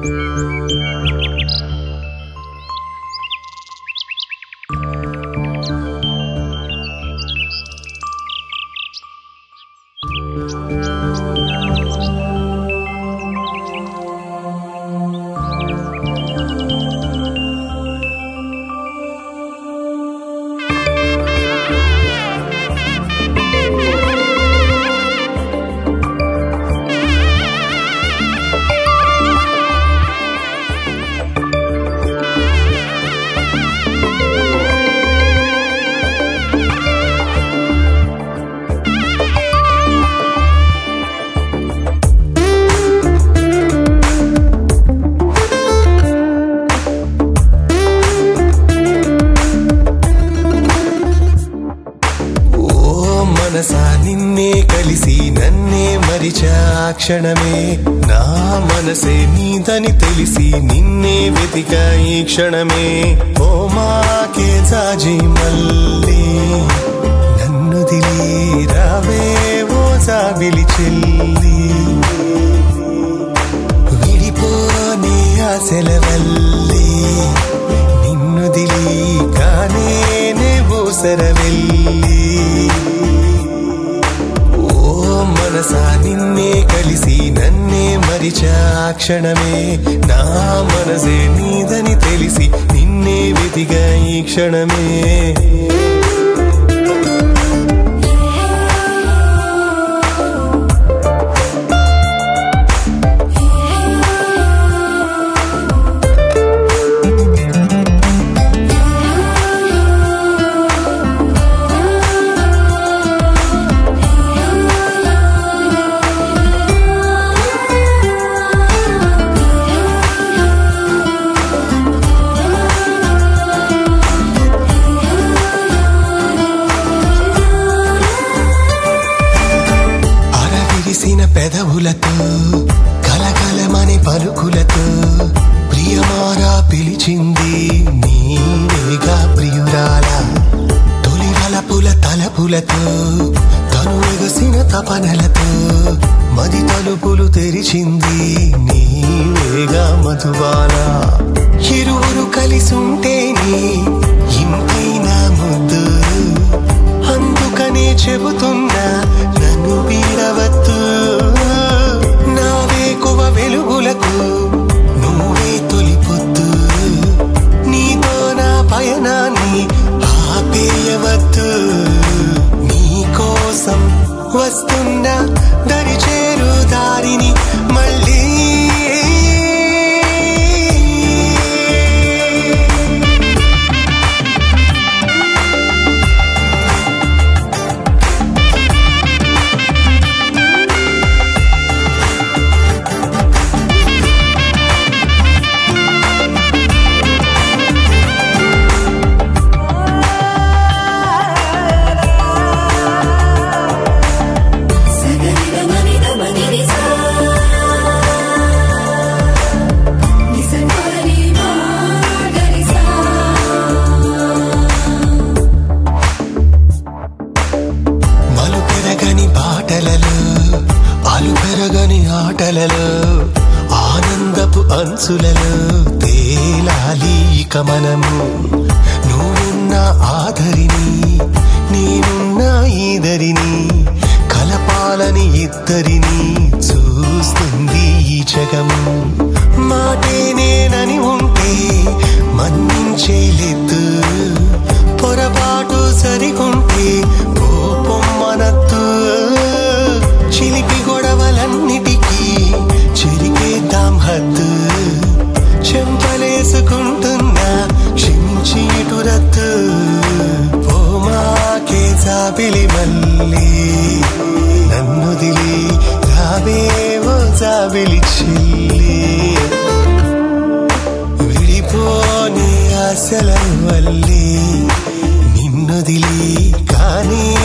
ఓ మనసా నిన్నే కలిసి నన్నే మరిచా క్షణమే నా మనసే నీదని తెలిసి నిన్నే వెతిక ఈ క్షణమే ఓ మాకే జాజి మళ్ళీ నన్ను దిలి రావే ఓ జాబిలి చెల్లి విడిపోనే ఆశల వల్లే నిన్ను దిలి కానే ఊసర వెళ్ళి ఓ మనసా నిన్నే కలిసి నన్నే మరిచా క్షణమే నా మనసే నీదని తెలిసి నిన్నే వెతిగా ఈ క్షణమే అరవిరిసిన పెదవులతో కలకలమని పలుకులతో ప్రియమారా పిలిచింది నీవేగా ప్రియురాల తొలి వలపుల తలపులతో తను ఎగసిన తపనలతో మది తలుపులు తెరిచింది నీవేగా మధుబాల ఇరువురు కలిసుంటేనే ఇంతైనా ముద్దు అందుకనే చెబుతున్నా నన్ను వీడవద్దు నా వేకువ వెలుగులకు నువ్వే తొలిపొద్దు నీతో నా పయనాన్ని ఆపేయవద్దు నీ కోసం వస్తున్నా దరి చేరు దారిని మళ్ళీ మలు పెరగని బాటలలో అలు పెరగని ఆటలలో ఆనందపు అంచులలో తేలాలి ఇక మనము నువ్వున్న ఆదరిని నేనున్న ఈదరిని కలపాలని ఇద్దరిని చూస్తుంది ఈ జగము మాటే నేనని ఉంటే మన్నించేలేదు పొరపాటు సరికుంటే కోపం మనద్దు చిలిపి గొడవలన్నిటికీ చెరికేద్దాం హద్దు చెంపలేసుకుంటున్నా క్షమించి ఇటు రద్దు పోమాకే జాబిలి మళ్ళీ నన్ను దిలి రావేవో జాబిలి చెల్లి విడిపోని ఆశల వల్లే నిన్నొదిలి కానీ